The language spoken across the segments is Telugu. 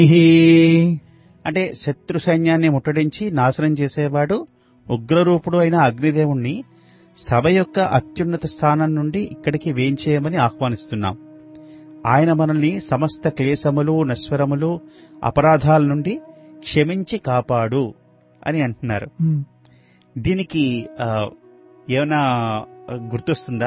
అంటే శత్రు సైన్యాన్ని ముట్టడించి నాశనం చేసేవాడు ఉగ్రరూపుడు అయిన అగ్నిదేవుణ్ణి సభ యొక్క అత్యున్నత స్థానం నుండి ఇక్కడికి వేంచేయమని ఆహ్వానిస్తున్నాం ఆయన మనల్ని సమస్త క్లేశములు నశ్వరములు అపరాధాల నుండి క్షమించి కాపాడు అని అంటున్నారు ఉమ్. దీనికి ఆ, ఏమైనా గుర్తొస్తుందా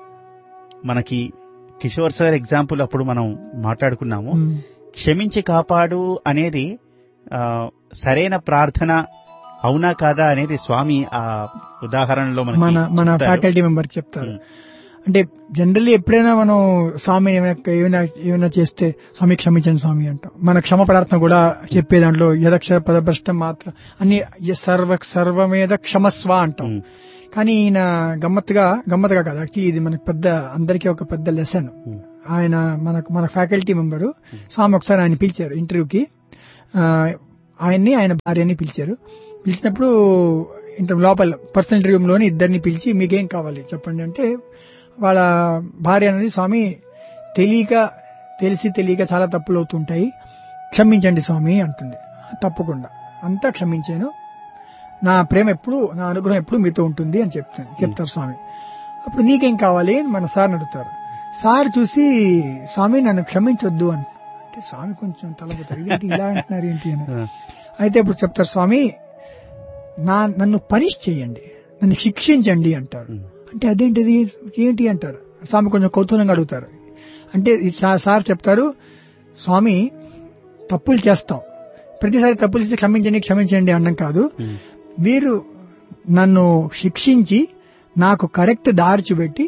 మనకి కిషోర్ సార్ ఎగ్జాంపుల్ అప్పుడు మనం మాట్లాడుకున్నాము ఉమ్. క్షమించి కాపాడు అనేది ఆ, సరైన ప్రార్థన అవునా కాదా అనేది స్వామి ఆ ఉదాహరణలో మనకి మన మన చెప్తారు. ఫ్యాకల్టీ మెంబర్ చెప్తారు ఉమ్. అంటే జనరల్లీ ఎప్పుడైనా మనం స్వామి ఏమైనా ఏమైనా ఏమైనా చేస్తే స్వామి క్షమించండి స్వామి అంటాం మన క్షమ ప్రార్థన కూడా చెప్పే దాంట్లో యదక్షర పదభ్రష్టం మాత్రం అన్ని య- సర్వ సర్వమేద క్షమస్వ అంటాం ఉమ్. కానీ ఈయన గమ్మత్తుగా గమ్మత్తుగా కాదు యాక్చువల్లీ ఇది మనకు పెద్ద అందరికీ ఒక పెద్ద లెసన్ ఉమ్. ఆయన మనకు మన ఫ్యాకల్టీ మెంబరు స్వామి ఒకసారి ఆయన పిలిచారు ఇంటర్వ్యూకి ఆ, ఆయన్ని ఆయన భార్యని పిలిచారు పిలిచినప్పుడు ఇంటర్ లోపల పర్సనల్ రూమ్ లోని ఇద్దరిని పిలిచి మీకేం కావాలి చెప్పండి అంటే వాళ్ళ భార్య అనేది స్వామి తెలియక తెలిసి తెలియక చాలా తప్పులు అవుతుంటాయి క్షమించండి స్వామి అంటుంది తప్పకుండా అంతా క్షమించాను నా ప్రేమ ఎప్పుడు నా అనుగ్రహం ఎప్పుడు మీతో ఉంటుంది అని చెప్తాను చెప్తారు స్వామి అప్పుడు నీకేం కావాలి అని మన సార్ని అడుగుతారు సార్ చూసి స్వామి నన్ను క్షమించొద్దు అని అంటే స్వామి కొంచెం తలపోతారు ఇదేంటి ఇలా అంటున్నారు ఏంటి అని ఆ, అయితే ఇప్పుడు చెప్తారు స్వామి నా నన్ను పనిష్ చేయండి నన్ను శిక్షించండి అంటారు ఉమ్. అంటే అదేంటిది ఏంటి అంటారు స్వామి కొంచెం కౌతూహలంగా అడుగుతారు అంటే ఈ సా- సార్ చెప్తారు స్వామి తప్పులు చేస్తాం ప్రతిసారి తప్పులు చేస్తే క్షమించండి క్షమించండి అనడం కాదు ఉమ్. మీరు నన్ను శిక్షించి నాకు కరెక్ట్ దారి చూపెట్టి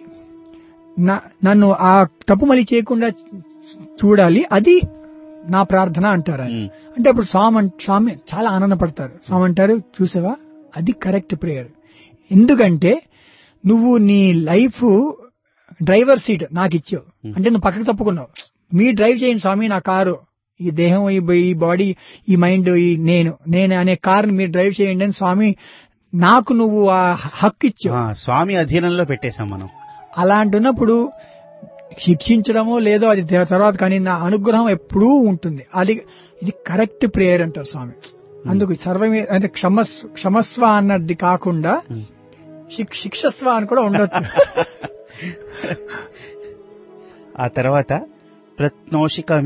నా- నన్ను ఆ తప్పు మళ్ళీ చేయకుండా చూడాలి అది నా ప్రార్థన అంటారు ఆయన. ఉమ్. అంటే అప్పుడు స్వామి అన్- స్వామి చాలా ఆనందపడతారు స్వామి అంటారు చూసావా అది కరెక్ట్ ప్రేయర్ ఎందుకంటే నువ్వు నీ లైఫ్ డ్రైవర్ సీట్ నాకు ఇచ్చావు అంటే నువ్వు పక్కకు తప్పుకున్నావు మీ డ్రైవ్ చేయండి స్వామి నా కారు ఈ దేహం ఈ బ- ఈ బాడీ ఈ మైండ్ ఈ నేను నేను అనే కారుని మీరు డ్రైవ్ చేయండి అని స్వామి నాకు నువ్వు ఆ హక్కు ఇచ్చావు ఆ, స్వామి అధీనంలో పెట్టేశాం మనం అలాంటున్నప్పుడు శిక్షించడమో లేదో అది తే- తర్వాత కానీ నా అనుగ్రహం ఎప్పుడూ ఉంటుంది అది ఇది కరెక్ట్ ప్రేయర్ అంటారు స్వామి అందుకు సర్వమే అంటే క్షమస్ క్షమస్వ అన్నది కాకుండా ఉమ్. శిక్- శిక్షస్వ అని కూడా ఉండొచ్చు ఆ తర్వాత ప్రత్నోషిక